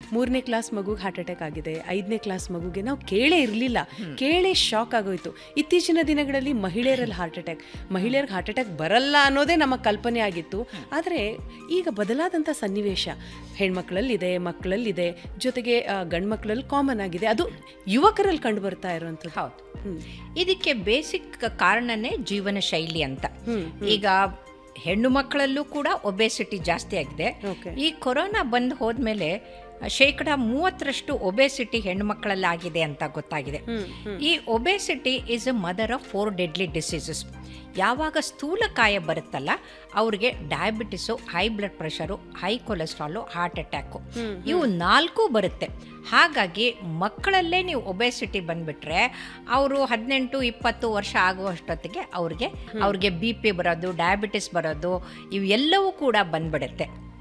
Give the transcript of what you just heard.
ಮೂರನೇ ಕ್ಲಾಸ್ ಮಗುಗೆ heart attack ಆಗಿದೆ ಐದನೇ ಕ್ಲಾಸ್ ಮಗುಗೆ ನಾವು ಕೇಳೇ ಇರಲಿಲ್ಲ ಕೇಳೇ ಶಾಕ್ ಆಗೋಯ್ತು ಇತ್ತೀಚಿನ ದಿನಗಳಲ್ಲಿ ಮಹಿಳೆಯರಲ್ಲಿ ಹಾರ್ಟ್ ಅಟ್ಯಾಕ್ ಮಹಿಳೆಯರಿಗೆ ಹಾರ್ಟ್ ಅಟ್ಯಾಕ್ ಬರಲ್ಲ ಅನ್ನೋದೇ ನಮ್ಮ ಕಲ್ಪನೆ ಆಗಿತ್ತು ಆದರೆ ಈಗ ಬದಲಾದಂಥ ಸನ್ನಿವೇಶ ಹೆಣ್ಮಕ್ಳಲ್ಲಿದೆ ಮಕ್ಕಳಲ್ಲಿದೆ ಜೊತೆಗೆ ಗಂಡು ಮಕ್ಕಳಲ್ಲಿ ಕಾಮನ್ ಆಗಿದೆ ಅದು ಯುವಕರಲ್ಲಿ ಕಂಡು ಬರ್ತಾ ಇರುವಂಥದ್ದು ಹೌದು ಇದಕ್ಕೆ ಬೇಸಿಕ್ ಕಾರಣನೇ ಜೀವನ ಶೈಲಿ ಅಂತ ಈಗ ಹೆಣ್ಣು ಮಕ್ಕಳಲ್ಲೂ ಕೂಡ ಒಬೆಸಿಟಿ ಜಾಸ್ತಿ ಆಗಿದೆ Okay. ಈ ಕೊರೋನಾ ಬಂದು ಹೋದ್ಮೇಲೆ ಶೇಕಡ ಮೂವತ್ತರಷ್ಟು ಒಬೆಸಿಟಿ ಹೆಣ್ಣು ಮಕ್ಕಳಲ್ಲಿ ಆಗಿದೆ ಅಂತ ಗೊತ್ತಾಗಿದೆ ಈ obesity is a mother of four deadly diseases ಯಾವಾಗ ಸ್ಥೂಲಕಾಯ ಬರುತ್ತಲ್ಲ ಅವ್ರಿಗೆ diabetes high blood pressure high cholesterol heart attack ಇವು ನಾಲ್ಕು ಬರುತ್ತೆ ಹಾಗಾಗಿ ಮಕ್ಕಳಲ್ಲೇ ನೀವು ಒಬೆಸಿಟಿ ಬಂದ್ಬಿಟ್ರೆ ಅವರು ಹದಿನೆಂಟು ಇಪ್ಪತ್ತು ವರ್ಷ ಆಗುವಷ್ಟೊತ್ತಿಗೆ ಅವ್ರಿಗೆ ಅವ್ರಿಗೆ ಬಿ ಪಿ ಬರೋದು ಡಯಾಬಿಟಿಸ್ ಬರೋದು ಇವೆಲ್ಲವೂ ಕೂಡ ಬಂದ್ಬಿಡುತ್ತೆ